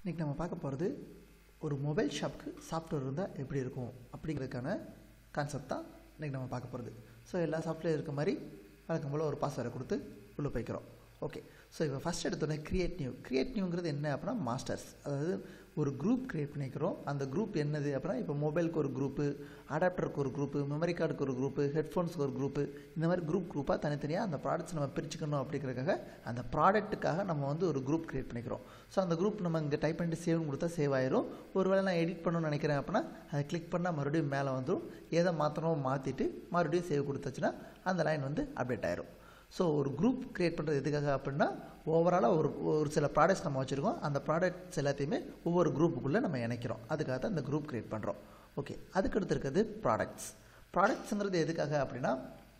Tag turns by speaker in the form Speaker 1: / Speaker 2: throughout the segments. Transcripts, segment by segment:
Speaker 1: இன்றைக்கி நம்ம பார்க்க போகிறது ஒரு மொபைல் ஷாப்புக்கு சாஃப்ட்வேர் இருந்தால் எப்படி இருக்கும் அப்படிங்கிறதுக்கான கான்செப்ட் தான் இன்றைக்கி நம்ம பார்க்க போகிறது ஸோ எல்லா சாஃப்ட்வேர் இருக்க மாதிரி வழக்கம் போல் ஒரு பாஸ்வேர்டை கொடுத்து உள்ளே போய்க்கிறோம் ஓகே ஸோ இப்போ ஃபஸ்ட் எடுத்தோடனே கிரியேட் நியூ கிரியேட் நியூங்கிறது என்ன அப்படின்னா மாஸ்டர்ஸ் அதாவது ஒரு குரூப் கிரியேட் பண்ணிக்கிறோம் அந்த குரூப் என்னது அப்படின்னா இப்போ மொபைலுக்கு ஒரு குரூப்பு அடாப்டருக்கு ஒரு குரூப்பு மெமரி கார்டுக்கு ஒரு குரூப்பு ஹெட்ஃபோன்ஸ்க்கு ஒரு குரூப்பு இந்த மாதிரி குரூப் குரூப்பாக தனித்தனியாக அந்த ப்ராடக்ட்ஸ் நம்ம பிரிச்சுக்கணும் அப்படிங்கிறதுக்காக அந்த ப்ராடக்ட்டுக்காக நம்ம வந்து ஒரு குரூப் கிரியேட் பண்ணிக்கிறோம் ஸோ அந்த குரூப் நம்ம இங்கே டைப் பண்ணிட்டு சேவ்னு கொடுத்தா சேவ் ஆயிரும் ஒருவேளை நான் எடிட் பண்ணணும்னு நினைக்கிறேன் அப்படின்னா அதை கிளிக் பண்ணால் மறுபடியும் மேலே வந்துடும் எதை மாற்றணும் மாற்றிட்டு மறுபடியும் சேவ் கொடுத்தாச்சுன்னா அந்த லைன் வந்து அப்டேட் ஆயிரும் ஸோ ஒரு குரூப் க்ரியேட் பண்ணுறது எதுக்காக அப்படின்னா ஓவராலாக ஒரு ஒரு சில ப்ராடக்ட்ஸ் நம்ம வச்சுருக்கோம் அந்த ப்ராடக்ட்ஸ் எல்லாத்தையுமே ஒவ்வொரு குரூப்புக்குள்ளே நம்ம இணைக்கிறோம் அதுக்காக தான் இந்த குரூப் க்ரியேட் பண்ணுறோம் ஓகே அதுக்கு அடுத்து இருக்கிறது ப்ராடக்ட்ஸ் ப்ராடக்ட்ஸுங்கிறது எதுக்காக அப்படின்னா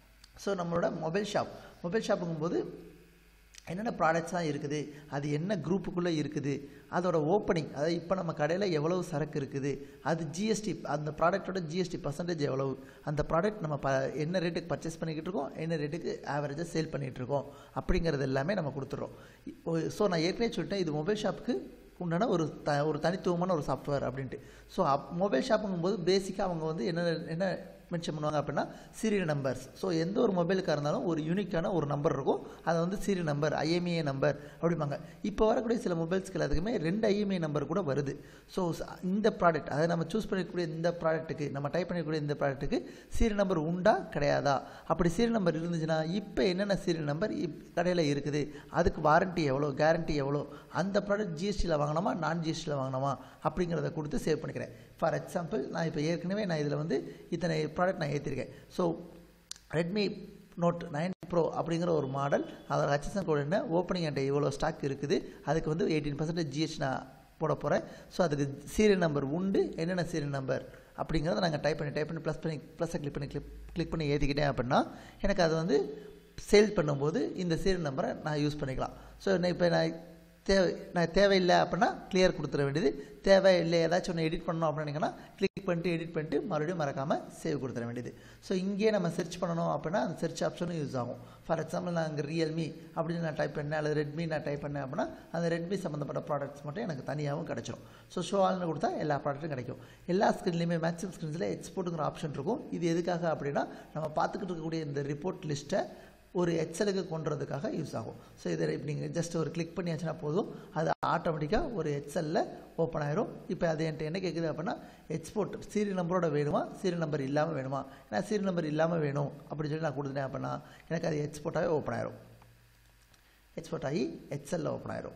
Speaker 1: ஸோ நம்மளோட மொபைல் ஷாப் மொபைல் ஷாப்புங்கும்போது என்னென்ன ப்ராடக்ட்ஸ்லாம் இருக்குது அது என்ன குரூப்புக்குள்ளே இருக்குது அதோட ஓப்பனிங் அதாவது இப்போ நம்ம கடையில் எவ்வளவு சரக்கு இருக்குது அது ஜிஎஸ்டி அந்த ப்ராடக்ட்டோட ஜிஎஸ்டி பர்சன்டேஜ் எவ்வளவு அந்த ப்ராடக்ட் நம்ம ப என்ன ரேட்டுக்கு பர்ச்சேஸ் பண்ணிக்கிட்டு இருக்கோம் என்ன ரேட்டுக்கு ஆவரேஜாக சேல் பண்ணிகிட்டு இருக்கோம் அப்படிங்கிறது எல்லாமே நம்ம கொடுத்துட்றோம் ஸோ நான் ஏற்கனவே சொல்லிட்டேன் இது மொபைல் ஷாப்புக்கு உண்டான ஒரு த ஒரு தனித்துவமான ஒரு சாஃப்ட்வேர் அப்படின்ட்டு ஸோ அப் மொபைல் ஷாப்புங்கும்போது பேசிக்காக அவங்க வந்து என்ன என்ன மென்ஷன் பண்ணுவாங்க அப்படின்னா சீரியல் நம்பர்ஸ் ஸோ எந்த ஒரு மொபைலுக்காக இருந்தாலும் ஒரு யூனிக்கான ஒரு நம்பர் இருக்கும் அதை வந்து சீரியல் நம்பர் ஐஎம்ஏ நம்பர் அப்படிம்பாங்க இப்போ வரக்கூடிய சில மொபைல்ஸ்க்கு எல்லாத்துக்குமே ரெண்டு ஐஎம்ஏ நம்பர் கூட வருது ஸோ இந்த ப்ராடக்ட் அதை நம்ம சூஸ் பண்ணிக்கக்கூடிய இந்த ப்ராடக்ட்டுக்கு நம்ம டைப் பண்ணிக்கக்கூடிய இந்த ப்ராடக்ட்டுக்கு சீரியல் நம்பர் உண்டா கிடையாதா அப்படி சீரியல் நம்பர் இருந்துச்சுன்னா இப்போ என்னென்ன சீரியல் நம்பர் இப் கடையில் இருக்குது அதுக்கு வாரண்ட்டி எவ்வளோ கேரண்டி எவ்வளோ அந்த ப்ராடக்ட் ஜிஎஸ்டியில் வாங்கினோமா நான் ஜிஎஸ்டியில் வாங்கினோமா அப்படிங்கிறத கொடுத்து சேவ் பண்ணிக்கிறேன் ஃபார் எக்ஸாம்பிள் நான் இப்போ ஏற்கனவே நான் இதில் வந்து இத்தனை ப்ராடக்ட் நான் ஏற்றிருக்கேன் so Redmi Note nine Pro அப்படிங்கிற ஒரு மாடல் அதோட ஹச்எஸ்என் கோட் என்ன ஓப்பனிங் என்கிட்ட இவ்வளோ ஸ்டாக் இருக்குது அதுக்கு வந்து எயிட்டீன் பர்சன்டேஜ் ஜிஎஸ்டி நான் போட போகிறேன் ஸோ அதுக்கு சீரியல் நம்பர் உண்டு என்னென்ன சீரியல் நம்பர் அப்படிங்கிறத நாங்கள் டைப் பண்ணி டைப் பண்ணி ப்ளஸ் பண்ணி ப்ளஸ்ஸை கிளிக் பண்ணி கிளிக் கிளிக் பண்ணி ஏற்றிக்கிட்டேன் அப்படின்னா எனக்கு அது வந்து சேல் பண்ணும்போது இந்த சீரியல் நம்பரை நான் யூஸ் பண்ணிக்கலாம் ஸோ இப்போ நான் தேவை நான் தேவையில்லை அப்படின்னா கிளியர் கொடுத்துட வேண்டியது தேவையில்லை ஏதாச்சும் ஒன்று எடிட் பண்ணணும் அப்படின்னா கிளிக் பண்ணிட்டு எடிட் பண்ணிட்டு மறுபடியும் மறக்காமல் சேவ் கொடுத்துட வேண்டியது ஸோ இங்கேயே நம்ம செர்ச் பண்ணணும் அப்படின்னா அந்த செர்ச் ஆப்ஷனும் யூஸ் ஆகும் ஃபார் எக்ஸாம்பிள் நான் அங்கே ரியல்மி அப்படின்னு நான் டைப் பண்ணேன் அல்லது ரெட்மி நான் டைப் பண்ணேன் அப்படின்னா அந்த ரெட்மி சம்மந்தப்பட்ட ப்ராடக்ட்ஸ் மட்டும் எனக்கு தனியாகவும் கிடச்சிரும் ஸோ ஷோ ஆல்னு கொடுத்தா எல்லா ப்ராடக்ட்டும் கிடைக்கும் எல்லா ஸ்க்ரீன்லேயுமே மேக்ஸிமம் ஸ்க்ரீன்ஸில் எக்ஸ்போர்ட்டுங்கிற ஆப்ஷன் இருக்கும் இது எதுக்காக அப்படின்னா நம்ம பார்த்துக்கிட்டு இருக்கக்கூடிய இந்த ரிப்போர்ட் லிஸ்ட்டை ஒரு எக்ஸலுக்கு கொண்டுறதுக்காக யூஸ் ஆகும் ஸோ இதை இப்போ நீங்கள் ஜஸ்ட் ஒரு கிளிக் பண்ணியாச்சுன்னா போதும் அது ஆட்டோமேட்டிக்காக ஒரு எக்ஸலில் ஓப்பன் ஆயிரும் இப்போ அது என்கிட்ட என்ன கேட்குது அப்படின்னா எக்ஸ்போர்ட் சீரியல் நம்பரோட வேணுமா சீரியல் நம்பர் இல்லாமல் வேணுமா ஏன்னா சீரியல் நம்பர் இல்லாமல் வேணும் அப்படின்னு சொல்லி நான் கொடுத்துட்டேன் அப்படின்னா எனக்கு அது எக்ஸ்போர்ட்டாகவே ஓப்பன் ஆயிரும் எக்ஸ்போர்ட் ஆகி எக்ஸலில் ஓப்பன் ஆயிரும்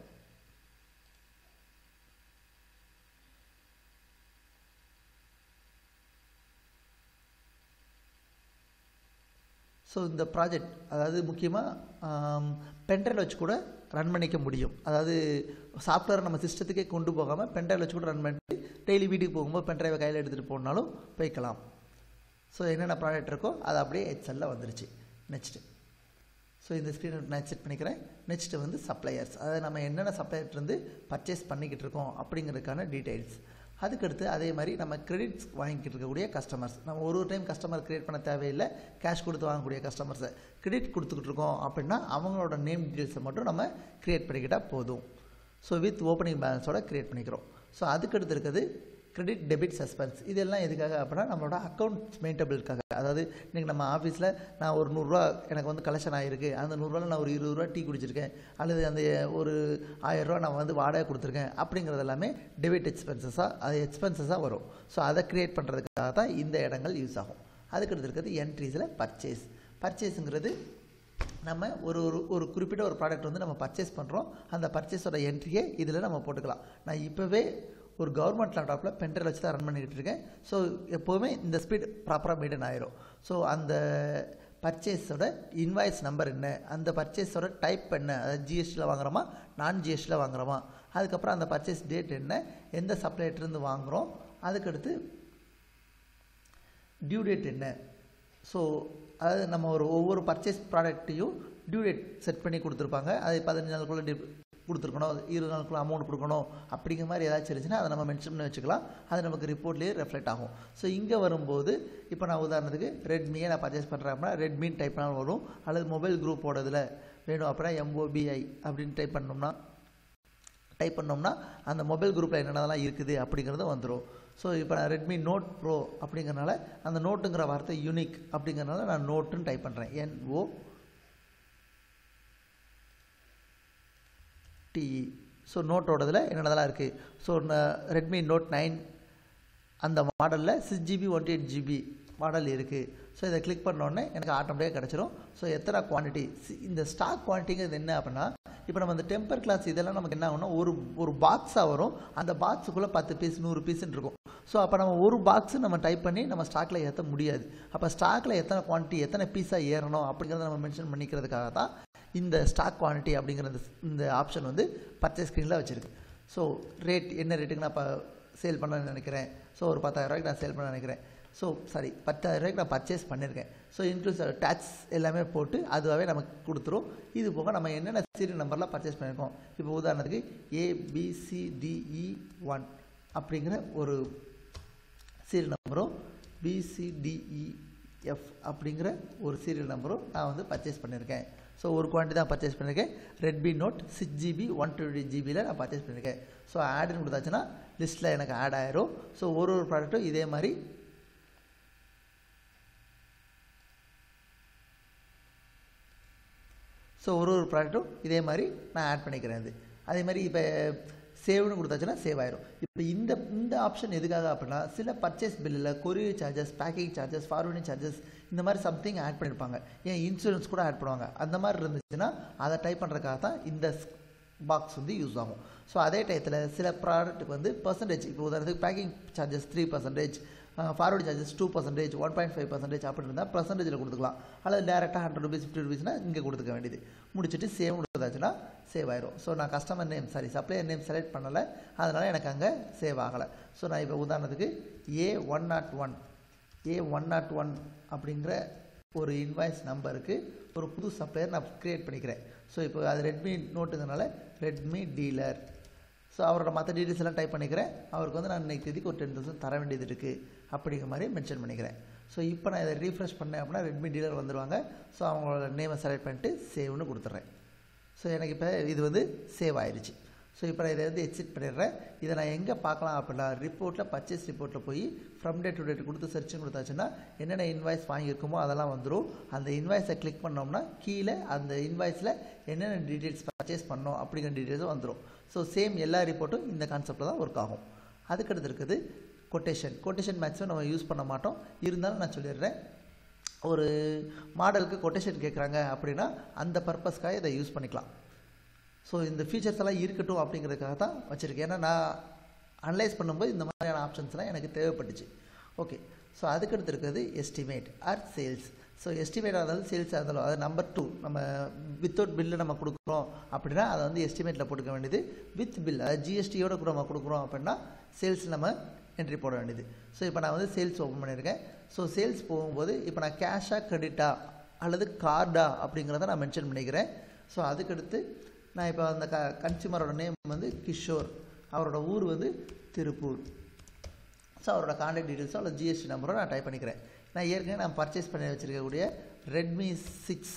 Speaker 1: ஸோ இந்த ப்ராஜெக்ட் அதாவது முக்கியமாக பென்ட்ரைவில் வச்சு கூட ரன் பண்ணிக்க முடியும் அதாவது சாஃப்ட்வேர் நம்ம சிஸ்டத்துக்கே கொண்டு போகாமல் பென்ட்ரைவில் வச்சு கூட ரன் பண்ணிட்டு டெய்லி வீட்டுக்கு போகும்போது பென்ட்ரைவை கையில் எடுத்துகிட்டு போனாலும் போய்க்கலாம் ஸோ என்னென்ன ப்ராடக்ட் இருக்கோ அது அப்படியே எக்ஸலில் வந்துருச்சு நெக்ஸ்ட்டு ஸோ இந்த ஸ்க்ரீனை நான் செட் பண்ணிக்கிறேன் நெக்ஸ்ட்டு வந்து சப்ளையர்ஸ் அதாவது நம்ம என்னென்ன சப்ளையர்லேருந்து பர்ச்சேஸ் பண்ணிக்கிட்டு இருக்கோம் அப்படிங்கிறதுக்கான டீட்டெயில்ஸ் அதுக்கடுத்து அதே மாதிரி நம்ம கிரெடிட்ஸ் வாங்கிக்கிட்டு இருக்கக்கூடிய கஸ்டமர்ஸ் நம்ம ஒரு ஒரு டைம் கஸ்டமர் க்ரியேட் பண்ண தேவையில்லை கேஷ் கொடுத்து வாங்கக்கூடிய கஸ்டமர்ஸை கிரெடிட் கொடுத்துக்கிட்டு இருக்கோம் அப்படின்னா அவங்களோட நேம் டீட்டெயில்ஸை மட்டும் நம்ம க்ரியேட் பண்ணிக்கிட்டால் போதும் ஸோ வித் ஓப்பனிங் பேலன்ஸோட க்ரியேட் பண்ணிக்கிறோம் ஸோ அதுக்கடுத்து இருக்கிறது கிரெடிட் டெபிட் சஸ்பென்ஸ் இதெல்லாம் எதுக்காக அப்படின்னா நம்மளோட அக்கௌண்ட் மெயின்டபிளுக்காக அதாவது இன்றைக்கி நம்ம ஆஃபீஸில் நான் ஒரு நூறுரூவா எனக்கு வந்து கலெக்ஷன் ஆகிருக்கு அந்த நூறுரூவாவில் நான் ஒரு இருபது ரூபா டீ குடிச்சிருக்கேன் அல்லது அந்த ஒரு ஆயிரரூவா நான் வந்து வாடகை கொடுத்துருக்கேன் அப்படிங்கிறது எல்லாமே டெபிட் எக்ஸ்பென்சஸாக அது எக்ஸ்பென்சஸாக வரும் ஸோ அதை க்ரியேட் பண்ணுறதுக்காக தான் இந்த இடங்கள் யூஸ் ஆகும் அதுக்கடுத்து இருக்கிறது என்ட்ரிஸில் பர்ச்சேஸ் பர்ச்சேஸுங்கிறது நம்ம ஒரு ஒரு ஒரு குறிப்பிட்ட ஒரு ப்ராடக்ட் வந்து நம்ம பர்ச்சேஸ் பண்ணுறோம் அந்த பர்ச்சேஸோட என்ட்ரியை இதில் நம்ம போட்டுக்கலாம் நான் இப்போவே ஒரு கவர்மெண்ட் லேப்டாப்பில் பென்ட்ரைவ் வச்சு தான் ரன் பண்ணிக்கிட்டு இருக்கேன் ஸோ எப்போவுமே இந்த ஸ்பீட் ப்ராப்பராக மெயின்டைன் ஆயிரும் ஸோ அந்த பர்ச்சேஸோட இன்வாய்ஸ் நம்பர் என்ன அந்த பர்ச்சேஸோட டைப் என்ன அதாவது ஜிஎஸ்டியில் வாங்குறோமா நான் ஜிஎஸ்டியில் வாங்குறோமா அதுக்கப்புறம் அந்த பர்ச்சேஸ் டேட் என்ன எந்த சப்ளைட்டருந்து வாங்குகிறோம் அதுக்கடுத்து டியூ டேட் என்ன ஸோ அதாவது நம்ம ஒரு ஒவ்வொரு பர்ச்சேஸ் ப்ராடக்ட்டையும் டியூ டேட் செட் பண்ணி கொடுத்துருப்பாங்க அது பதினஞ்சு நாளுக்குள்ளே டி கொடுத்துருக்கணும் இருபது நாளுக்குள்ள அமௌண்ட் கொடுக்கணும் அப்படிங்கிற மாதிரி ஏதாச்சும் இருந்துச்சுன்னா அதை நம்ம மென்ஷன் பண்ணி வச்சுக்கலாம் அது நமக்கு ரிப்போர்ட்லேயே ரெஃப்ளெக்ட் ஆகும் ஸோ இங்கே வரும்போது இப்போ நான் உதாரணத்துக்கு ரெட்மியை நான் பர்ச்சேஸ் பண்ணுறேன் அப்படின்னா ரெட்மின்னு டைப் பண்ணாலும் வரும் அல்லது மொபைல் குரூப்போட இதில் வேணும் அப்படின்னா எம்ஓபிஐ அப்படின்னு டைப் பண்ணோம்னா டைப் பண்ணோம்னா அந்த மொபைல் குரூப்பில் என்னென்னலாம் இருக்குது அப்படிங்கிறது வந்துடும் ஸோ இப்போ நான் ரெட்மி நோட் ப்ரோ அப்படிங்கிறனால அந்த நோட்டுங்கிற வார்த்தை யூனிக் அப்படிங்கிறனால நான் நோட்டுன்னு டைப் பண்ணுறேன் என்ஓ டிஇ ஸோ நோட்டோடதில் என்னென்னதெல்லாம் இருக்குது ஸோ ரெட்மி நோட் நைன் அந்த மாடலில் six GB one eight GB model இருக்குது ஸோ இதை கிளிக் பண்ணோடனே எனக்கு ஆட்டோமேட்டிக்காக கிடச்சிரும் ஸோ எத்தனை குவான்டிட்டி இந்த ஸ்டாக் குவான்டிட்டிங்கிறது என்ன அப்படின்னா இப்போ நம்ம இந்த டெம்பர் கிளாஸ் இதெல்லாம் நமக்கு என்ன ஆகும்னா ஒரு ஒரு பாக்ஸாக வரும் அந்த பாக்ஸுக்குள்ளே பத்து பீஸ் நூறு பீஸ்ன்னு இருக்கும் ஸோ அப்போ நம்ம ஒரு பாக்ஸு நம்ம டைப் பண்ணி நம்ம ஸ்டாக்கில் ஏற்ற முடியாது அப்போ ஸ்டாக்கில் எத்தனை குவான்டிட்டி எத்தனை பீஸாக ஏறணும் அப்படிங்கிறத நம்ம மென்ஷன் பண்ணிக்கிறதுக்காக தான் இந்த ஸ்டாக் குவான்டிட்டி அப்படிங்கிற இந்த இந்த ஆப்ஷன் வந்து பர்ச்சேஸ் ஸ்க்ரீனில் வச்சுருக்கு ஸோ ரேட் என்ன ரேட்டுக்கு நான் இப்போ சேல் பண்ணணும்னு நினைக்கிறேன் ஸோ ஒரு பத்தாயிரரூவாய்க்கு நான் சேல் பண்ண நினைக்கிறேன் ஸோ சாரி பத்தாயிரரூவாய்க்கு நான் பர்ச்சேஸ் பண்ணியிருக்கேன் ஸோ இன்க்ளூஸ் டேக்ஸ் எல்லாமே போட்டு அதுவாகவே நமக்கு கொடுத்துரும் இது போக நம்ம என்னென்ன சீரியல் நம்பர்லாம் பர்ச்சேஸ் பண்ணியிருக்கோம் இப்போ உதாரணத்துக்கு ஏபிசிடிஇ ஒன் அப்படிங்கிற ஒரு சீரியல் நம்பரும் பிசிடிஇஎஃப் அப்படிங்கிற ஒரு சீரியல் நம்பரும் நான் வந்து பர்ச்சேஸ் பண்ணியிருக்கேன் ஸோ ஒரு குவான்டிட்டி தான் பர்ச்சேஸ் பண்ணியிருக்கேன் Redmi note six GB one twenty ஜிபியில் நான் பர்ச்சேஸ் பண்ணியிருக்கேன் ஸோ ஆடுன்னு கொடுத்தாச்சுன்னா லிஸ்ட்டில் எனக்கு ஆட் ஆயிரும் ஸோ ஒரு ஒரு ப்ராடக்ட்டும் இதே மாதிரி ஸோ ஒரு ஒரு ப்ராடக்ட்டும் இதே மாதிரி நான் ஆட் பண்ணிக்கிறேன் இது அதே மாதிரி இப்போ சேவ்னு கொடுத்தாச்சுன்னா சேவ் ஆயிரும் இப்போ இந்த இந்த ஆப்ஷன் எதுக்காக அப்படின்னா சில பர்ச்சேஸ் பில்லில் courier charges packing charges forwarding charges இந்த மாதிரி சம்திங் ஆட் பண்ணியிருப்பாங்க ஏன் இன்சூரன்ஸ் கூட ஆட் பண்ணுவாங்க அந்த மாதிரி இருந்துச்சுன்னா அதை டைப் பண்ணுறதுக்காக தான் இந்த பாக்ஸ் வந்து யூஸ் ஆகும் ஸோ அதே டயத்தில் சில ப்ராடக்ட்டுக்கு வந்து பர்சன்டேஜ் இப்போ உதாரணத்துக்கு packing charges three percentage forward charges two percentage one point five percentage அப்படி இருந்தால் பர்சன்டேஜில் கொடுத்துக்கலாம் அல்லது டேரெக்டாக ஹண்ட்ரட் ருபீஸ் ஃபிஃப்டி ருபீஸ்னால் இங்கே கொடுத்துக்க வேண்டியது முடிச்சுட்டு சேவ் கொடுத்தாச்சுன்னா சேவ் ஆயிரும் ஸோ நான் customer name sorry supplier name select பண்ணலை அதனால் எனக்கு அங்கே சேவ் ஆகலை ஸோ நான் இப்போ உதாரணத்துக்கு A one not one A one not one அப்படிங்கிற ஒரு இன்வாய்ஸ் நம்பருக்கு ஒரு புது சப்ளையர் நான் க்ரியேட் பண்ணிக்கிறேன் ஸோ இப்போ அது ரெட்மி நோட்டுங்கிறனால ரெட்மி டீலர் ஸோ அவரோட மற்ற டீட்டெயில்ஸ் எல்லாம் டைப் பண்ணிக்கிறேன் அவருக்கு வந்து நான் இன்றைக்கி தேதிக்கு ஒரு டென் தௌசண்ட் தர வேண்டியது இருக்குது அப்படிங்கிற மாதிரி மென்ஷன் பண்ணிக்கிறேன் ஸோ இப்போ நான் இதை ரீஃப்ரெஷ் பண்ணேன் அப்படின்னா ரெட்மி டீலர் வந்துடுவாங்க ஸோ அவங்களோட நேமை செலக்ட் பண்ணிட்டு சேவ்னு கொடுத்துட்றேன் ஸோ எனக்கு இப்போ இது வந்து சேவ் ஆயிடுச்சு ஸோ இப்போ நான் இதை வந்து எக்ஸிட் பண்ணிடுறேன் இதை நான் எங்கே பார்க்கலாம் அப்படின்னா ரிப்போர்ட்டில் பர்ச்சேஸ் ரிப்போர்ட்டில் போய் ஃப்ரம் டேட் டு டேட் கொடுத்து சர்ச்சுன்னு கொடுத்தாச்சுன்னா என்னென்ன இன்வாய்ஸ் வாங்கியிருக்குமோ அதெல்லாம் வந்துடும் அந்த இன்வாய்ஸை கிளிக் பண்ணோம்னா கீழே அந்த இன்வாய்ஸில் என்னென்ன டீட்டெயில்ஸ் பர்ச்சேஸ் பண்ணோம் அப்படிங்கிற டீட்டெயில்ஸும் வந்துடும் ஸோ சேம் எல்லா ரிப்போர்ட்டும் இந்த கான்செப்டில் தான் ஒர்க் ஆகும் அதுக்கடுத்து இருக்குது கொட்டேஷன் கொட்டேஷன் மேக்ஸிமம் நம்ம யூஸ் பண்ண மாட்டோம் இருந்தாலும் நான் சொல்லிடுறேன் ஒரு மாடலுக்கு கொட்டேஷன் கேட்குறாங்க அப்படின்னா அந்த பர்பஸ்க்காக இதை யூஸ் பண்ணிக்கலாம் ஸோ இந்த ஃபீச்சர்ஸ் எல்லாம் இருக்கட்டும் அப்படிங்கிறதுக்காக தான் வச்சுருக்கேன் ஏன்னா நான் அனலைஸ் பண்ணும்போது இந்த மாதிரியான ஆப்ஷன்ஸ்லாம் எனக்கு தேவைப்பட்டுச்சு ஓகே ஸோ அதுக்கடுத்து இருக்கிறது estimate or sales so estimate இருந்தாலும் சேல்ஸ் இருந்தாலும் அது நம்பர் டூ நம்ம வித்தவுட் பில்லு நம்ம கொடுக்குறோம் அப்படின்னா அதை வந்து எஸ்டிமேட்டில் போட்டுக்க வேண்டியது வித் பில் அதாவது ஜிஎஸ்டியோட கூட நம்ம கொடுக்குறோம் அப்படின்னா சேல்ஸ் நம்ம என்ட்ரி போட வேண்டியது ஸோ இப்போ நான் வந்து சேல்ஸ் ஓப்பன் பண்ணியிருக்கேன் ஸோ சேல்ஸ் போகும்போது இப்போ நான் கேஷாக கிரெடிட்டா அல்லது கார்டா அப்படிங்கிறத நான் மென்ஷன் பண்ணிக்கிறேன் ஸோ அதுக்கடுத்து நான் இப்போ அந்த க கன்சியூமரோட நேம் வந்து கிஷோர் அவரோட ஊர் வந்து திருப்பூர் ஸோ அவரோட கான்டாக்ட் டீட்டெயில்ஸோ அல்லது ஜிஎஸ்டி நம்பரோ நான் டைப் பண்ணிக்கிறேன் நான் ஏற்கனவே நான் பர்ச்சேஸ் பண்ணி வச்சுருக்கக்கூடிய Redmi six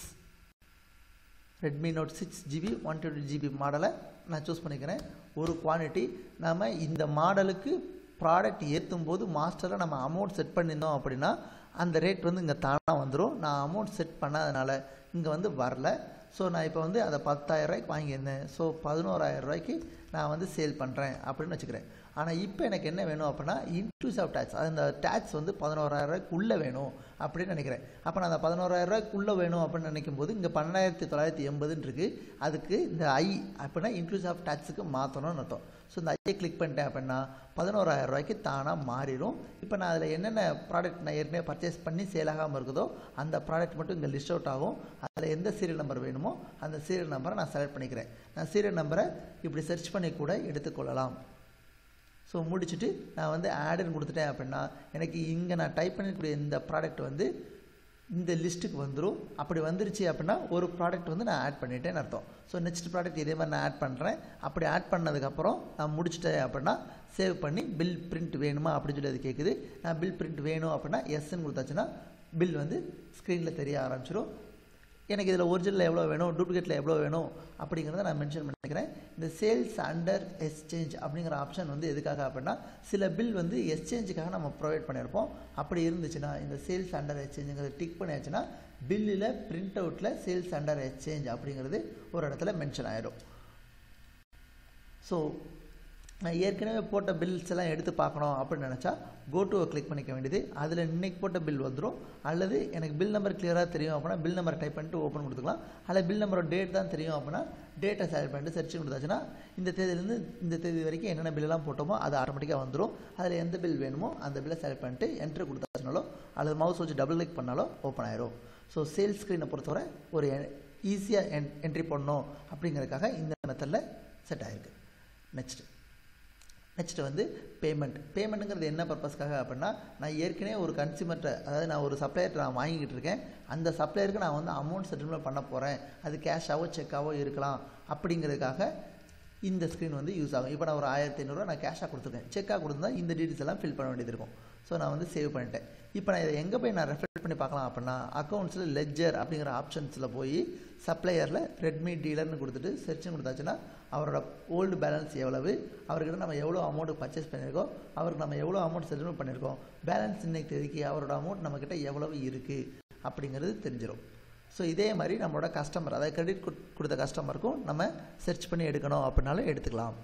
Speaker 1: Redmi note six GB one twenty GB மாடலை நான் சூஸ் பண்ணிக்கிறேன் ஒரு குவான்டிட்டி நாம் இந்த மாடலுக்கு ப்ராடக்ட் ஏற்றும் போது மாஸ்டரில் நம்ம அமௌண்ட் செட் பண்ணியிருந்தோம் அப்படின்னா அந்த ரேட் வந்து இங்கே தானாக வந்துடும் நான் அமௌண்ட் செட் பண்ணாதனால இங்கே வந்து வரல ஸோ நான் இப்போ வந்து அதை பத்தாயிரரூவாய்க்கு வாங்கியிருந்தேன் ஸோ பதினோராயிரம் ரூபாய்க்கு நான் வந்து சேல் பண்ணுறேன் அப்படின்னு வச்சுக்கிறேன் ஆனால் இப்போ எனக்கு என்ன வேணும் அப்படின்னா இன்க்ளூஸ் ஆஃப் டேக்ஸ் அந்த டேக்ஸ் வந்து பதினோராயிரம் ரூபாய்க்குள்ளே வேணும் அப்படின்னு நினைக்கிறேன் அப்போ நான் அந்த பதினோராயிரம் ரூபாய்க்குள்ளே வேணும் அப்படின்னு நினைக்கும் போது இங்கே பன்னெண்டாயிரத்தி தொள்ளாயிரத்தி எண்பதுன்னு இருக்குது அதுக்கு இந்த ஐ அப்படின்னா இன்க்ளூஸ் ஆஃப் டேக்ஸுக்கு மாற்றணும்னு அர்த்தம் ஸோ இந்த ஐயை கிளிக் பண்ணிட்டேன் அப்படின்னா பதினோராயிரம் ரூபாய்க்கு தானாக மாறிடும் இப்போ நான் அதில் என்னென்ன ப்ராடக்ட் நான் ஏற்கனவே பர்ச்சேஸ் பண்ணி சேல் ஆகாமல் இருக்குதோ அந்த ப்ராடக்ட் மட்டும் இங்கே லிஸ்ட் அவுட் ஆகும் அதில் எந்த சீரியல் நம்பர் வேணுமோ அந்த சீரியல் நம்பரை நான் செலக்ட் பண்ணிக்கிறேன் நான் சீரியல் நம்பரை இப்படி சர்ச் பண்ணி கூட எடுத்துக்கொள்ளலாம் ஸோ முடிச்சுட்டு நான் வந்து ஆடுன்னு கொடுத்துட்டேன் அப்படின்னா எனக்கு இங்கே நான் டைப் பண்ணக்கூடிய இந்த ப்ராடக்ட் வந்து இந்த லிஸ்ட்டுக்கு வந்துடும் அப்படி வந்துருச்சு அப்படின்னா ஒரு ப்ராடக்ட் வந்து நான் ஆட் பண்ணிட்டேன்னு அர்த்தம் ஸோ நெக்ஸ்ட் ப்ராடக்ட் இதே மாதிரி நான் ஆட் பண்ணுறேன் அப்படி ஆட் பண்ணதுக்கப்புறம் நான் முடிச்சிட்டேன் அப்படின்னா சேவ் பண்ணி பில் பிரிண்ட் வேணுமா அப்படின்னு சொல்லி அது கேட்குது நான் பில் பிரிண்ட் வேணும் அப்படின்னா எஸ்ன்னு கொடுத்தாச்சுன்னா பில் வந்து ஸ்க்ரீனில் தெரிய ஆரம்பிச்சிடும் எனக்கு இதில் ஒரிஜினல் எவ்வளோ வேணும் டூப்ளிகேட்டில் எவ்வளோ வேணும் அப்படிங்கிறத நான் மென்ஷன் பண்ணிக்கிறேன் இந்த சேல்ஸ் அண்டர் எக்ஸ்சேஞ்ச் அப்படிங்கிற ஆப்ஷன் வந்து எதுக்காக அப்படின்னா சில பில் வந்து எக்ஸ்சேஞ்சுக்காக நம்ம ப்ரொவைட் பண்ணியிருப்போம் அப்படி இருந்துச்சுன்னா இந்த சேல்ஸ் அண்டர் எக்ஸ்சேஞ்சுங்கிறது டிக் பண்ணியாச்சுன்னா பில்லில் பிரிண்ட் அவுட்டில் சேல்ஸ் அண்டர் எக்ஸ்சேஞ்ச் அப்படிங்கிறது ஒரு இடத்துல மென்ஷன் ஆகிடும் ஸோ நான் ஏற்கனவே போட்ட பில்ஸ் எல்லாம் எடுத்து பார்க்கணும் அப்படின்னு நினச்சா கோட்டுவை கிளிக் பண்ணிக்க வேண்டியது அதில் இன்னைக்கு போட்ட பில் வந்துடும் அல்லது எனக்கு பில் நம்பர் கிளியராக தெரியும் அப்படின்னா பில் நம்பர் டைப் பண்ணிட்டு ஓப்பன் கொடுத்துக்கலாம் அல்லது பில் நம்பரோட டேட் தான் தெரியும் அப்படின்னா டேட்டை செலக்ட் பண்ணிட்டு சர்ச் கொடுத்தாச்சுன்னா இந்த தேதியிலேருந்து இந்த தேதி வரைக்கும் என்னென்ன பில்லெல்லாம் போட்டோமோ அது ஆட்டோமேட்டிக்காக வந்துடும் அதில் எந்த பில் வேணுமோ அந்த பில்லை செலக்ட் பண்ணிட்டு என்ட்ரு கொடுத்தாச்சுனாலோ அல்லது மவுஸ் வச்சு டபுள் கிளிக் பண்ணாலோ ஓப்பன் ஆயிரும் ஸோ சேல்ஸ் ஸ்க்ரீனை பொறுத்தவரை ஒரு ஈஸியாக என் என்ட்ரி பண்ணணும் அப்படிங்கிறதுக்காக இந்த மெத்தடில் செட் ஆகிருக்கு நெக்ஸ்ட் நெக்ஸ்ட் வந்து பேமெண்ட் பேமெண்ட்டுங்கிறது என்ன பர்பஸ்க்காக அப்படின்னா நான் ஏற்கனவே ஒரு கன்சியூமர்கிட்ட அதாவது நான் ஒரு சப்ளையர்கிட்ட நான் வாங்கிக்கிட்டு இருக்கேன் அந்த சப்ளையருக்கு நான் வந்து அமௌண்ட் செட்டில்மெண்ட் பண்ண போகிறேன் அது கேஷாவோ செக்காவோ இருக்கலாம் அப்படிங்கிறதுக்காக இந்த ஸ்க்ரீன் வந்து யூஸ் ஆகும் இப்போ நான் ஒரு ஆயிரத்தி ஐநூறுரூவா நான் கேஷாக கொடுத்துருக்கேன் செக்காக கொடுத்துருந்தா இந்த டீட்டெயில்ஸ் எல்லாம் ஃபில் பண்ண வேண்டியது இருக்கும் ஸோ நான் வந்து சேவ் பண்ணிட்டேன் இப்போ நான் இதை எங்கே போய் நான் ரெஃபர் பண்ணி பார்க்கலாம் அப்படின்னா அக்கௌண்ட்ஸில் லெஜர் அப்படிங்கிற ஆப்ஷன்ஸில் போய் சப்ளையரில் ரெட்மி டீலர்னு கொடுத்துட்டு செர்ச்சுன்னு கொடுத்தாச்சுன்னா அவரோட ஓல்டு பேலன்ஸ் எவ்வளவு அவர்கிட்ட நம்ம எவ்வளோ அமௌண்ட் பர்ச்சேஸ் பண்ணியிருக்கோம் அவருக்கு நம்ம எவ்வளோ அமௌண்ட் செட்டில்மெண்ட் பண்ணியிருக்கோம் பேலன்ஸ் இன்னைக்கு தேதிக்கு அவரோட அமௌண்ட் நம்மக்கிட்ட எவ்வளவு இருக்குது அப்படிங்கிறது தெரிஞ்சிடும் ஸோ இதே மாதிரி நம்மளோட கஸ்டமர் அதாவது கிரெடிட் கொடுத்த கஸ்டமருக்கும் நம்ம சர்ச் பண்ணி எடுக்கணும் அப்படின்னாலும் எடுத்துக்கலாம்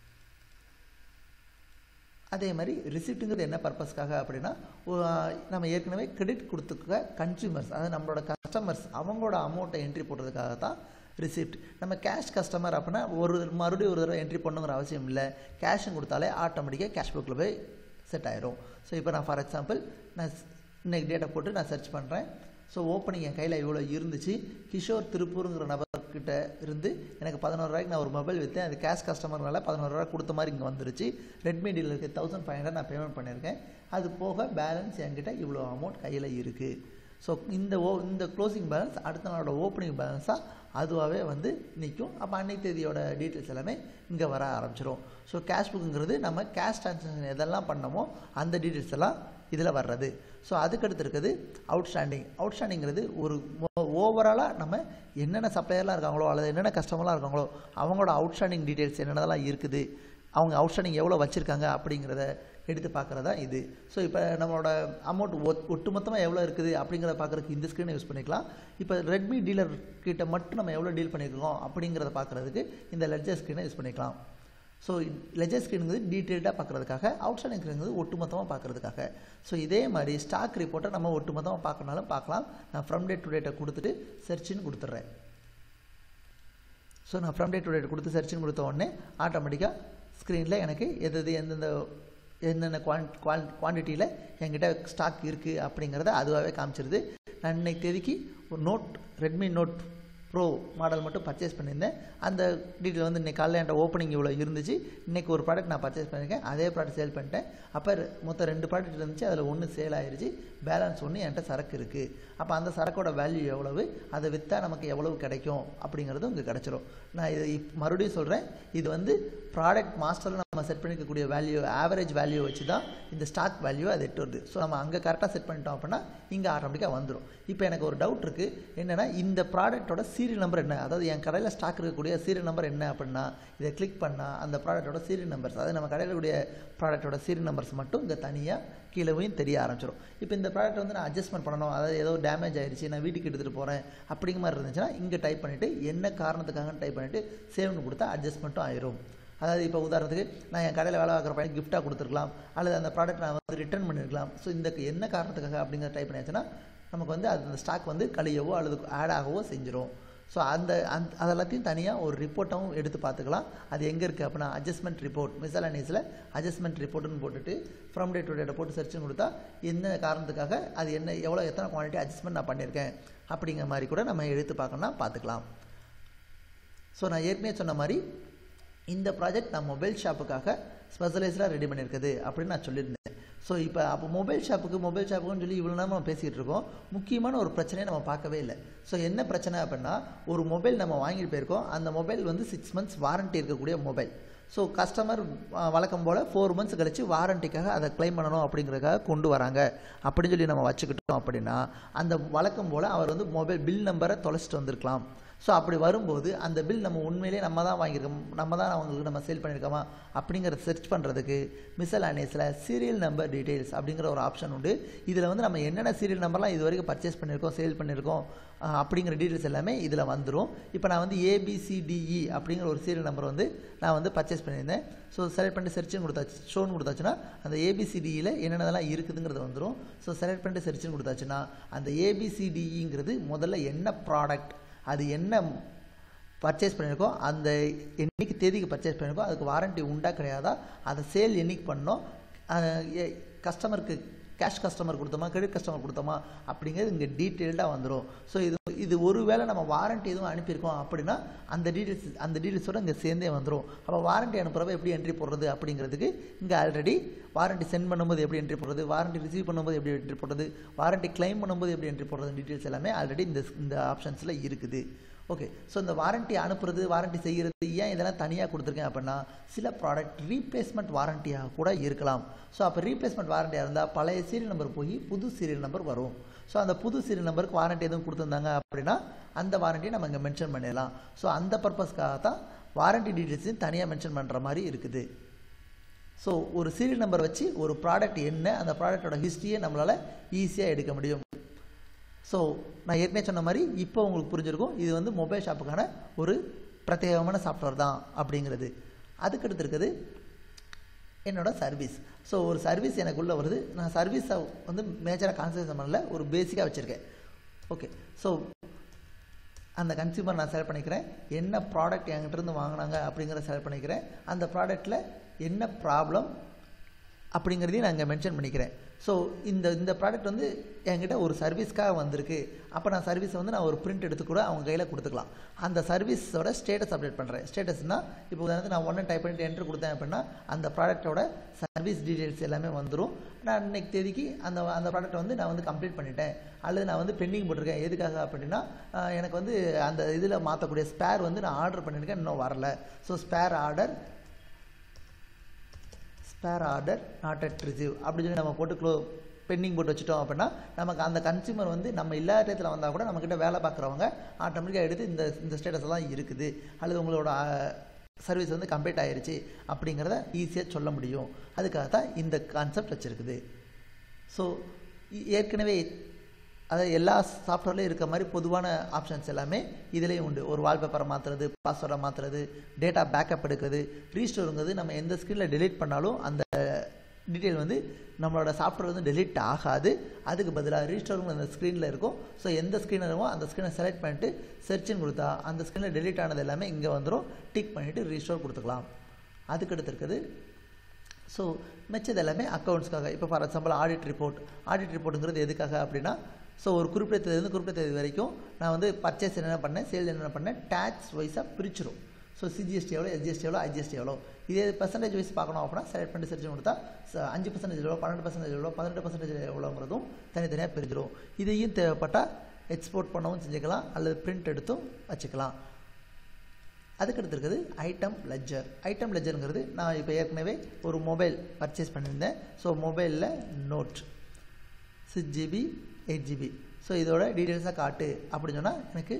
Speaker 1: அதே மாதிரி ரிசிப்ட்டுங்கிறது என்ன பர்பஸ்க்காக அப்படின்னா நம்ம ஏற்கனவே கிரெடிட் கொடுத்துக்க கன்சியூமர்ஸ் அதாவது நம்மளோட கஸ்டமர்ஸ் அவங்களோட அமௌண்ட்டை என்ட்ரி போடுறதுக்காக தான் ரிசிப்ட் நம்ம கேஷ் கஸ்டமர் அப்படின்னா ஒரு மறுபடியும் ஒரு தடவை என்ட்ரி பண்ணுங்கிற அவசியம் இல்லை கேஷும் கொடுத்தாலே ஆட்டோமேட்டிக்காக கேஷ் புக்கில் போய் செட் ஆயிரும் ஸோ இப்போ நான் ஃபார் எக்ஸாம்பிள் நான் இன்னைக்கு டேட்டா போட்டு நான் சர்ச் பண்ணுறேன் ஸோ ஓப்பனிங் என் கையில் இவ்வளோ இருந்துச்சு கிஷோர் திருப்பூருங்கிற நபர்கிட்ட இருந்து எனக்கு பதினோரு ரூபாய்க்கு நான் ஒரு மொபைல் விற்றேன் அது கேஷ் கஸ்டமர்னால பதினோரு ரூபா கொடுத்த மாதிரி இங்கே வந்துருச்சு ரெட்மி டீலருக்கு தௌசண்ட் ஃபைவ் ஹண்ட்ரட் நான் பேமெண்ட் பண்ணியிருக்கேன் அது போக பேலன்ஸ் என்கிட்ட இவ்வளோ அமௌண்ட் கையில் இருக்குது ஸோ இந்த ஓ இந்த க்ளோசிங் பேலன்ஸ் அடுத்த நாளோட ஓப்பனிங் பேலன்ஸாக அதுவாகவே வந்து நிற்கும் அப்போ அன்னைக்கு தேதியோட டீட்டெயில்ஸ் எல்லாமே இங்கே வர ஆரம்பிச்சிடும் ஸோ கேஷ் புக்குங்கிறது நம்ம கேஷ் ட்ரான்சாக்ஷன் எதெல்லாம் பண்ணமோ அந்த டீட்டெயில்ஸ் எல்லாம் இதில் வர்றது ஸோ அதுக்கடுத்து இருக்குது அவுட்ஸ்டாண்டிங் அவுட்ஸ்டாண்டிங்கிறது ஒரு ஓவராலாக நம்ம என்னென்ன சப்ளையர்லாம் இருக்காங்களோ அல்லது என்னென்ன கஸ்டமர்லாம் இருக்காங்களோ அவங்களோட அவுட்ஸ்டாண்டிங் டீட்டெயில்ஸ் என்னென்னலாம் இருக்குது அவங்க அவுட்ஸ்டாண்டிங் எவ்வளோ வச்சுருக்காங்க அப்படிங்கிறத எடுத்து பார்க்குறதா இது ஸோ இப்போ நம்மளோட அமௌண்ட் ஒட் ஒட்டுமொத்தமாக எவ்வளோ இருக்குது அப்படிங்கிறத பார்க்குறதுக்கு இந்த ஸ்க்ரீனை யூஸ் பண்ணிக்கலாம் இப்போ ரெட்மி டீலர் கிட்ட மட்டும் நம்ம எவ்வளோ டீல் பண்ணியிருக்கோம் அப்படிங்கிறத பார்க்குறதுக்கு இந்த லெட்ஜர் ஸ்க்ரீனை யூஸ் பண்ணிக்கலாம் ஸோ லெஜர் ஸ்க்ரீனுங்கிறது டீட்டெயில்டாக பார்க்குறதுக்காக அவுட்ஸ்டாண்டிங் ஸ்க்ரீனுங்கிறது ஒட்டுமொத்தமாக பார்க்குறதுக்காக ஸோ இதே மாதிரி ஸ்டாக் ரிப்போர்ட்டை நம்ம ஒட்டுமொத்தமாக பார்க்கணுனாலும் பார்க்கலாம் நான் ஃப்ரம் டேட் டு டேட்டை கொடுத்துட்டு செர்ச்சின்னு கொடுத்துட்றேன் ஸோ நான் ஃப்ரம் டேட் டு டேட் கொடுத்து செர்ச்சின்னு கொடுத்த உடனே ஆட்டோமேட்டிக்காக ஸ்க்ரீனில் எனக்கு எது எது எந்தெந்த என்னென்ன குவான் குவான் குவான்டிட்டியில் என்கிட்ட ஸ்டாக் இருக்குது அப்படிங்கிறத அதுவாகவே காமிச்சிருது நான் இன்னைக்கு தேதிக்கு ஒரு note Redmi note pro model மட்டும் பர்ச்சேஸ் பண்ணியிருந்தேன் அந்த டீட்டெயில் வந்து இன்றைக்கி காலையில் என்கிட்ட ஓப்பனிங் இவ்வளோ இருந்துச்சு இன்றைக்கி ஒரு ப்ராடக்ட் நான் பர்ச்சேஸ் பண்ணியிருக்கேன் அதே ப்ராடக்ட் சேல் பண்ணிட்டேன் அப்போ மொத்தம் ரெண்டு ப்ராடக்ட் இருந்துச்சு அதில் ஒன்று சேல் ஆயிருச்சு பேலன்ஸ் ஒன்று என்கிட்ட சரக்கு இருக்குது அப்போ அந்த சரக்கோட வேல்யூ எவ்வளவு அதை விற்றா நமக்கு எவ்வளவு கிடைக்கும் அப்படிங்கிறது இங்கே கிடச்சிரும் நான் இது இப் மறுபடியும் சொல்கிறேன் இது வந்து ப்ராடக்ட் மாஸ்டரில் நம்ம செட் பண்ணிக்கக்கூடிய வேல்யூ ஆவரேஜ் வேல்யூ வச்சு தான் இந்த ஸ்டாக் வேல்யூ அது எட்டு வருது ஸோ நம்ம அங்கே கரெக்டாக செட் பண்ணிட்டோம் அப்படின்னா இங்கே ஆட்டோமேட்டிக்காக வந்துடும் இப்போ எனக்கு ஒரு டவுட் இருக்குது என்னென்னா இந்த ப்ராடக்ட்டோட சீரியல் நம்பர் என்ன அதாவது என் கடையில் ஸ்டாக் இருக்கக்கூடிய சீரியல் நம்பர் என்ன அப்படின்னா இதை கிளிக் பண்ணால் அந்த ப்ராடக்ட்டோட சீரியல் நம்பர்ஸ் அதாவது நம்ம கடையில் கூடிய ப்ராடக்ட்டோட சீரியல் நம்பர்ஸ் மட்டும் இங்கே தனியாக கீழேயும் தெரிய ஆரம்பிச்சிடும் இப்போ இந்த ப்ராடக்ட் வந்து நான் அட்ஜஸ்ட்மெண்ட் பண்ணணும் அதாவது ஏதோ டேமேஜ் ஆயிடுச்சு நான் வீட்டுக்கு எடுத்துகிட்டு போகிறேன் அப்படிங்கிற மாதிரி இருந்துச்சுன்னா இங்கே டைப் பண்ணிவிட்டு என்ன காரணத்துக்காகன்னு டைப் பண்ணிவிட்டு சேவ்னு கொடுத்தா அட்ஜஸ்ட்மெண்ட்டும் ஆயிரும் அதாவது இப்போ உதாரணத்துக்கு நான் என் கடையில் வேலை பார்க்குற பையன் கிஃப்ட்டாக கொடுத்துருக்கலாம் அல்லது அந்த ப்ராடக்ட் நான் வந்து ரிட்டர்ன் பண்ணியிருக்கலாம் ஸோ இந்த என்ன காரணத்துக்காக அப்படிங்கிற டைப் பண்ணியாச்சுன்னா நமக்கு வந்து அது அந்த ஸ்டாக் வந்து கழியவோ அல்லது ஆட் ஆகவோ செஞ்சிடும் ஸோ அந்த அந்த அதெல்லாத்தையும் தனியாக ஒரு ரிப்போர்ட்டாகவும் எடுத்து பார்த்துக்கலாம் அது எங்கே இருக்குது அப்படின்னா அட்ஜஸ்ட்மெண்ட் ரிப்போர்ட் மிசலானிஸில் அட்ஜஸ்ட்மெண்ட் ரிப்போர்ட்னு போட்டுட்டு ஃப்ரம் டே டு டேட்டை போட்டு சர்ச்சுன்னு கொடுத்தா என்ன காரணத்துக்காக அது என்ன எவ்வளோ எத்தனை குவான்டிட்டி அட்ஜஸ்ட்மெண்ட் நான் பண்ணியிருக்கேன் அப்படிங்கிற மாதிரி கூட நம்ம எடுத்து பார்க்கணும்னா பார்த்துக்கலாம் ஸோ நான் ஏற்கனவே சொன்ன மாதிரி இந்த ப்ராஜெக்ட் நான் மொபைல் ஷாப்புக்காக ஸ்பெஷலைஸ்டாக ரெடி பண்ணியிருக்குது அப்படின்னு நான் சொல்லியிருந்தேன் ஸோ இப்போ அப்போ மொபைல் ஷாப்புக்கு மொபைல் ஷாப்புக்குன்னு சொல்லி இவ்வளோ நேரம் நம்ம பேசிகிட்டு இருக்கோம் முக்கியமான ஒரு பிரச்சனையை நம்ம பார்க்கவே இல்லை ஸோ என்ன பிரச்சனை அப்படின்னா ஒரு மொபைல் நம்ம வாங்கிட்டு போயிருக்கோம் அந்த மொபைல் வந்து சிக்ஸ் மந்த்ஸ் வாரண்ட்டி இருக்கக்கூடிய மொபைல் ஸோ கஸ்டமர் வழக்கம் போல் ஃபோர் மந்த்ஸ் கழிச்சு வாரண்டிக்காக அதை க்ளைம் பண்ணணும் அப்படிங்கிறதுக்காக கொண்டு வராங்க அப்படின்னு சொல்லி நம்ம வச்சுக்கிட்டோம் அப்படின்னா அந்த வழக்கம் போல் அவர் வந்து மொபைல் பில் நம்பரை தொலைச்சிட்டு வந்திருக்கலாம் ஸோ அப்படி வரும்போது அந்த பில் நம்ம உண்மையிலேயே நம்ம தான் வாங்கியிருக்கோம் நம்ம தான் அவங்களுக்கு நம்ம சேல் பண்ணியிருக்கோமா அப்படிங்கிறத சர்ச் பண்ணுறதுக்கு மிஸ்அலானியஸில் சீரியல் நம்பர் டீட்டெயில்ஸ் அப்படிங்கிற ஒரு ஆப்ஷன் உண்டு இதில் வந்து நம்ம என்னென்ன சீரியல் நம்பர்லாம் இது வரைக்கும் பர்ச்சேஸ் பண்ணியிருக்கோம் சேல் பண்ணியிருக்கோம் அஹ், அப்படிங்கிற டீட்டெயில்ஸ் எல்லாமே இதில் வந்துடும் இப்போ நான் வந்து ஏபிசிடிஇ அப்படிங்கிற ஒரு சீரியல் நம்பர் வந்து நான் வந்து பர்ச்சேஸ் பண்ணியிருந்தேன் ஸோ செலக்ட் பண்ணிட்டு செர்ச்சுன்னு கொடுத்தாச்சு ஷோன்னு கொடுத்தாச்சுன்னா அந்த ஏபிசிடியில் என்னென்னதெல்லாம் இருக்குதுங்கிறது வந்துடும் ஸோ செலக்ட் பண்ணிட்டு செர்ச்சுன்னு கொடுத்தாச்சுன்னா அந்த ஏபிசிடிஇங்கிறது முதல்ல என்ன ப்ராடக்ட் அது என்ன பர்ச்சேஸ் பண்ணியிருக்கோம் அந்த என்னைக்கு தேதிக்கு பர்ச்சேஸ் பண்ணியிருக்கோம் அதுக்கு வாரண்டி உண்டா கிடையாதா அதை சேல் என்னைக்கு பண்ணோம் கஸ்டமருக்கு கேஷ் கஸ்டமர் கொடுத்தோமா கிரெடிட் கஸ்டமர் கொடுத்தோமா அப்படிங்கிறது இங்கே டீட்டெயில்டாக வந்துடும் ஸோ இது இது ஒருவேளை நம்ம வாரண்டி எதுவும் அனுப்பியிருக்கோம் அப்படின்னா அந்த டீட்டெயில்ஸ் அந்த டீட்டெயில்ஸோட இங்கே சேர்ந்தே வந்துடும் அப்போ வாரண்டி அனுப்புறப்ப எப்படி என்ட்ரி போடுறது அப்படிங்கிறதுக்கு இங்கே ஆல்ரெடி வாரண்டி சென்ட் பண்ணும்போது எப்படி என்ட்ரி போடுறது வாரண்டி ரிசீவ் பண்ணும்போது எப்படி என்ட்ரி போடுறது வாரண்டி கிளைம் பண்ணும்போது எப்படி என்ட்ரி போடுறது டீட்டெயில்ஸ் எல்லாமே ஆல்ரெடி இந்த இந்த ஆப்ஷன்ஸில் இருக்குது ஓகே ஸோ இந்த வாரண்டி அனுப்புறது வாரண்டி செய்கிறது ஏன் இதெல்லாம் தனியாக கொடுத்துருக்கேன் அப்படின்னா சில ப்ராடக்ட் ரீப்ளேஸ்மெண்ட் வாரண்டியாக கூட இருக்கலாம் ஸோ அப்போ ரீப்ளேஸ்மெண்ட் வாரண்டியாக இருந்தால் பழைய சீரியல் நம்பர் போய் புது சீரியல் நம்பர் வரும் ஸோ அந்த புது சீரியல் நம்பருக்கு வாரண்டி எதுவும் கொடுத்துருந்தாங்க அப்படின்னா அந்த வாரண்டியை நம்ம இங்கே மென்ஷன் பண்ணிடலாம் ஸோ அந்த பர்பஸ்க்காக தான் வாரண்டி டீட்டெயில்ஸையும் தனியாக மென்ஷன் பண்ணுற மாதிரி இருக்குது ஸோ ஒரு சீரியல் நம்பர் வச்சு ஒரு ப்ராடக்ட் என்ன அந்த ப்ராடக்ட்டோட ஹிஸ்ட்ரியை நம்மளால் ஈஸியாக எடுக்க முடியும் ஸோ நான் ஏற்கனவே சொன்ன மாதிரி இப்போ உங்களுக்கு புரிஞ்சிருக்கும் இது வந்து மொபைல் ஷாப்புக்கான ஒரு பிரத்யேகமான சாஃப்ட்வேர் தான் அப்படிங்கிறது அதுக்கடுத்து இருக்குது என்னோட சர்வீஸ் ஸோ ஒரு சர்வீஸ் எனக்குள்ளே வருது நான் சர்வீஸை வந்து மேஜராக கான்சன்ட்ரேட் பண்ணல ஒரு பேசிக்காக வச்சுருக்கேன் ஓகே ஸோ அந்த கன்சியூமர் நான் செலக்ட் பண்ணிக்கிறேன் என்ன ப்ராடக்ட் என்கிட்ட இருந்து வாங்கினாங்க அப்படிங்கிறத செலக்ட் பண்ணிக்கிறேன் அந்த ப்ராடக்ட்டில் என்ன ப்ராப்ளம் அப்படிங்கிறதையும் நான் இங்கே மென்ஷன் பண்ணிக்கிறேன் ஸோ இந்த இந்த ப்ராடக்ட் வந்து என்கிட்ட ஒரு சர்வீஸ்க்காக வந்திருக்கு அப்போ நான் சர்வீஸை வந்து நான் ஒரு பிரிண்ட் எடுத்து கூட அவங்க கையில் கொடுத்துக்கலாம் அந்த சர்வீஸோட ஸ்டேட்டஸ் அப்டேட் பண்ணுறேன் ஸ்டேட்டஸ்னால் இப்போ உதாரணத்துக்கு நான் ஒன்று டைப் பண்ணிட்டு என்ட்ரு கொடுத்தேன் அப்படின்னா அந்த ப்ராடக்ட்டோட சர்வீஸ் டீட்டெயில்ஸ் எல்லாமே வந்துடும் நான் இன்னைக்கு தேதிக்கு அந்த அந்த ப்ராடக்ட் வந்து நான் வந்து கம்ப்ளீட் பண்ணிட்டேன் அல்லது நான் வந்து பெண்டிங் போட்டிருக்கேன் எதுக்காக அப்படின்னா ஆஹ், எனக்கு வந்து அந்த இதில் மாற்றக்கூடிய ஸ்பேர் வந்து நான் ஆர்டர் பண்ணியிருக்கேன் இன்னும் வரல so spare order spare order not at receive அப்படின்னு சொல்லி நம்ம போட்டு க்ளோ பெண்டிங் போட்டு வச்சுட்டோம் அப்படின்னா நமக்கு அந்த கன்சியூமர் வந்து நம்ம இல்லாத டயத்தில் வந்தால் கூட நம்மக்கிட்ட வேலை பார்க்குறவங்க ஆட்டோமேட்டிக்காக எடுத்து இந்த இந்த ஸ்டேட்டஸ் எல்லாம் இருக்குது அல்லது உங்களோட சர்வீஸ் வந்து கம்ப்ளீட் ஆயிருச்சு அப்படிங்கிறத ஈஸியாக சொல்ல முடியும் அதுக்காக தான் இந்த கான்செப்ட் வச்சுருக்குது ஸோ ஏற்கனவே அதாவது எல்லா சாஃப்ட்வேர்லேயும் இருக்க மாதிரி பொதுவான ஆப்ஷன்ஸ் எல்லாமே இதுலேயும் உண்டு ஒரு வால்பேப்பரை மாற்றுறது பாஸ்வேர்டை மாற்றுறது டேட்டா பேக்கப் எடுக்கிறது ரீஸ்டோருங்கிறது நம்ம எந்த ஸ்க்ரீனில் டெலீட் பண்ணாலும் அந்த டீட்டெயில் வந்து நம்மளோட சாஃப்ட்வேர் வந்து டெலீட் ஆகாது அதுக்கு பதிலாக ரீஸ்டோருங்க அந்த ஸ்க்ரீனில் இருக்கும் ஸோ எந்த ஸ்க்ரீன் இருக்கோ அந்த ஸ்க்ரீனை செலக்ட் பண்ணிட்டு செர்ச்சுன்னு கொடுத்தா அந்த ஸ்க்ரீனில் டெலீட் ஆனது எல்லாமே இங்கே வந்துடும் டிக் பண்ணிவிட்டு ரீஸ்டோர் கொடுத்துக்கலாம் அதுக்கடுத்து இருக்குது ஸோ மிச்சது எல்லாமே அக்கௌண்ட்ஸ்க்காக இப்போ for example audit report audit ரிப்போர்ட்டுங்கிறது எதுக்காக அப்படின்னா ஸோ ஒரு குறிப்பிட்ட தேதியிலிருந்து குறிப்பிட்ட தேதி வரைக்கும் நான் வந்து பர்ச்சேஸ் என்னென்ன பண்ணேன் சேல் என்னென்ன பண்ணேன் டேக்ஸ் வைஸாக பிரிச்சிரும் ஸோ சிஜிஎஸ்டி எவ்வளோ எஸ்ஜிஎஸ்டி எவ்வளோ ஐஜிஎஸ்டி எவ்வளோ இதே பர்சன்டேஜ் வைஸ் பார்க்கணும் அப்படின்னா செலக்ட் பண்ணி செர்ச் கொடுத்தா ச- அஞ்சு பர்சன்டேஜ் எவ்வளோ பன்னெண்டு பர்சன்டேஜ் எவ்வளோ பதினெட்டு பர்சன்டேஜ் எவ்வளோங்கிறதும் தனித்தனியாக பிரிஞ்சிடும் இதையும் தேவைப்பட்டால் எக்ஸ்போர்ட் பண்ணவும் செஞ்சுக்கலாம் அல்லது பிரிண்ட் எடுத்தும் வச்சுக்கலாம் அதுக்கடுத்து இருக்குது ஐட்டம் லெஜர் ஐட்டம் லெஜருங்கிறது நான் இப்போ ஏற்கனவே ஒரு மொபைல் பர்ச்சேஸ் பண்ணியிருந்தேன் ஸோ மொபைலில் note six GB eight GB so இதோட டீட்டெயில்ஸாக காட்டு அப்படின்னு சொன்னால் எனக்கு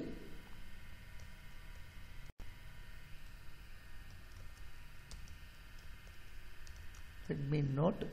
Speaker 1: Redmi note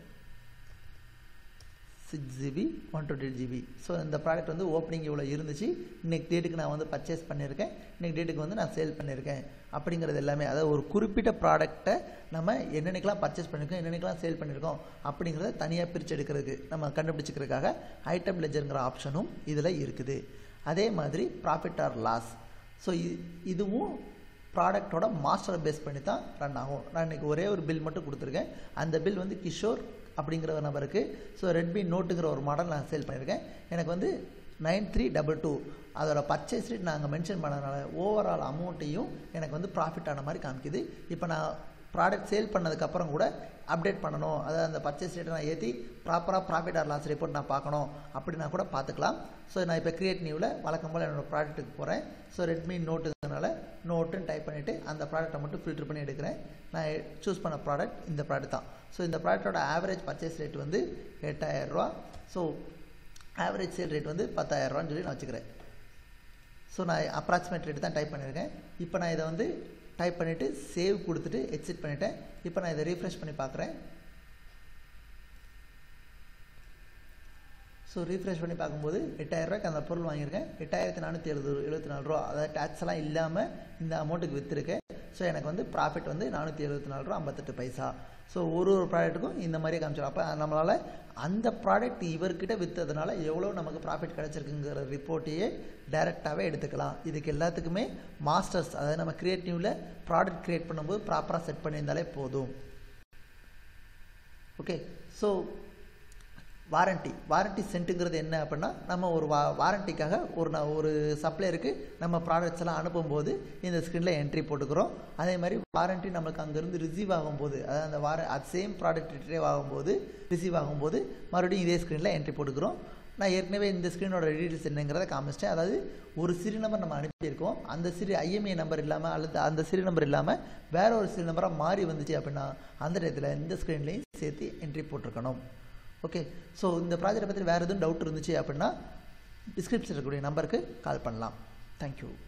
Speaker 1: six GB one twenty GB so இந்த ப்ராடக்ட் வந்து ஓப்பனிங் இவ்வளோ இருந்துச்சு இன்னைக்கு டேட்டுக்கு நான் வந்து பர்ச்சேஸ் பண்ணியிருக்கேன் இன்னைக்கு டேட்டுக்கு வந்து நான் சேல் பண்ணியிருக்கேன் அப்படிங்கிறது எல்லாமே அதாவது ஒரு குறிப்பிட்ட ப்ராடக்ட்டை நம்ம என்னென்னக்கெல்லாம் பர்ச்சேஸ் பண்ணியிருக்கோம் என்னென்னக்கெல்லாம் சேல் பண்ணியிருக்கோம் அப்படிங்கிறத தனியாக பிரித்து எடுக்கிறதுக்கு நம்ம கண்டுபிடிச்சிக்கிறதுக்காக ஐட்டம் லெஜருங்கிற ஆப்ஷனும் இதில் இருக்குது அதே மாதிரி ப்ராஃபிட் ஆர் லாஸ் ஸோ இதுவும் ப்ராடக்ட்டோட மாஸ்டரை பேஸ் பண்ணி தான் ரன் ஆகும் நான் இன்றைக்கி ஒரே ஒரு பில் மட்டும் கொடுத்துருக்கேன் அந்த பில் வந்து கிஷோர் அப்படிங்கிற ஒரு நபருக்கு ஸோ ரெட்மி நோட்டுங்கிற ஒரு மாடல் நான் சேல் பண்ணியிருக்கேன் எனக்கு வந்து நைன் த்ரீ டபுள் டூ அதோட பர்ச்சேஸ் ரேட் நாங்கள் மென்ஷன் பண்ணதுனால ஓவரால் அமௌண்ட்டையும் எனக்கு வந்து ப்ராஃபிட் ஆன மாதிரி காமிக்குது இப்போ நான் ப்ராடக்ட் சேல் பண்ணதுக்கப்புறம் கூட அப்டேட் பண்ணணும் அதாவது அந்த பர்ச்சேஸ் ரேட்டை நான் ஏற்றி ப்ராப்பராக ப்ராஃபிட் ஆர் லாஸ் ரிப்போர்ட் நான் பார்க்கணும் அப்படின்னா கூட பார்த்துக்கலாம் ஸோ நான் இப்போ கிரியேட் நியூவில் வழக்கம் போல் என்னோடய ப்ராடக்ட்டுக்கு போகிறேன் ஸோ ரெட்மி நோட்டுனால நோட்டுன்னு டைப் பண்ணிவிட்டு அந்த ப்ராடக்ட்டை மட்டும் ஃபில்டர் பண்ணி எடுக்கிறேன் நான் சூஸ் பண்ண ப்ராடக்ட் இந்த ப்ராடக்ட் தான் ஸோ இந்த ப்ராடக்ட்டோட ஆவரேஜ் பர்ச்சேஸ் ரேட் வந்து எட்டாயிரரூவா ஸோ ஆவரேஜ் சேல் ரேட் வந்து பத்தாயிரரூவான்னு சொல்லி நான் வச்சுக்கிறேன் ஸோ நான் அப்ராக்சிமேட் ரேட் தான் டைப் பண்ணியிருக்கேன் இப்போ நான் இதை வந்து டைப் பண்ணிவிட்டு சேவ் கொடுத்துட்டு எக்ஸிட் பண்ணிவிட்டேன் இப்போ நான் இதை ரீஃப்ரெஷ் பண்ணி பார்க்குறேன் ஸோ ரீஃப்ரெஷ் பண்ணி பார்க்கும்போது எட்டாயிரரூவாய்க்கு அந்த பொருள் வாங்கியிருக்கேன் எட்டாயிரத்தி நானூற்றி எழுபது எழுபத்தி நாலு ரூபா அதாவது டேக்ஸ் எல்லாம் இல்லாமல் இந்த அமௌண்ட்டுக்கு விற்றுருக்கேன் ஸோ எனக்கு வந்து ப்ராஃபிட் வந்து நானூற்றி எழுபத்தி நாலு ரூபா ஐம்பத்தெட்டு பைசா ஸோ ஒரு ஒரு ப்ராடக்ட்டுக்கும் இந்த மாதிரி காமிச்சிடும் அப்போ நம்மளால் அந்த ப்ராடக்ட் இவர்கிட்ட விற்றதுனால எவ்வளோ நமக்கு ப்ராஃபிட் கிடச்சிருக்குங்கிற ரிப்போர்ட்டையே டைரெக்டாகவே எடுத்துக்கலாம் இதுக்கு எல்லாத்துக்குமே மாஸ்டர்ஸ் அதாவது நம்ம கிரியேட்டிவில் ப்ராடக்ட் க்ரியேட் பண்ணும்போது ப்ராப்பராக செட் பண்ணியிருந்தாலே போதும் ஓகே ஸோ வாரண்ட்டி வாரண்ட்டி சென்ட்டுங்கிறது என்ன அப்படின்னா நம்ம ஒரு வா வாரண்ட்டிக்காக ஒரு நான் ஒரு சப்ளையருக்கு நம்ம ப்ராடக்ட்ஸ் எல்லாம் அனுப்பும்போது இந்த ஸ்க்ரீனில் என்ட்ரி போட்டுக்கிறோம் அதே மாதிரி வாரண்ட்டி நம்மளுக்கு அங்கேருந்து ரிசீவ் ஆகும்போது அதாவது அந்த வார அது சேம் ப்ராடக்ட் ரிட்ரீவ் ஆகும்போது ரிசீவ் ஆகும்போது மறுபடியும் இதே ஸ்க்ரீனில் என்ட்ரி போட்டுக்கிறோம் நான் ஏற்கனவே இந்த ஸ்க்ரீனோட டீட்டெயில்ஸ் என்னங்கிறத காமிச்சிட்டேன் அதாவது ஒரு சிறு நம்பர் நம்ம அனுப்பியிருக்கோம் அந்த சிறு ஐஎம்ஐ நம்பர் இல்லாமல் அல்லது அந்த சிறு நம்பர் இல்லாமல் வேற ஒரு சிறு நம்பராக மாறி வந்துச்சு அப்படின்னா அந்த டயத்தில் இந்த ஸ்க்ரீன்லேயும் சேர்த்து என்ட்ரி போட்டிருக்கணும் ஓகே ஸோ இந்த ப்ராஜெக்டை பற்றி வேறு எதுவும் டவுட் இருந்துச்சு அப்படின்னா டிஸ்கிரிப்ஷன் இருக்கக்கூடிய நம்பருக்கு கால் பண்ணலாம் தேங்க்யூ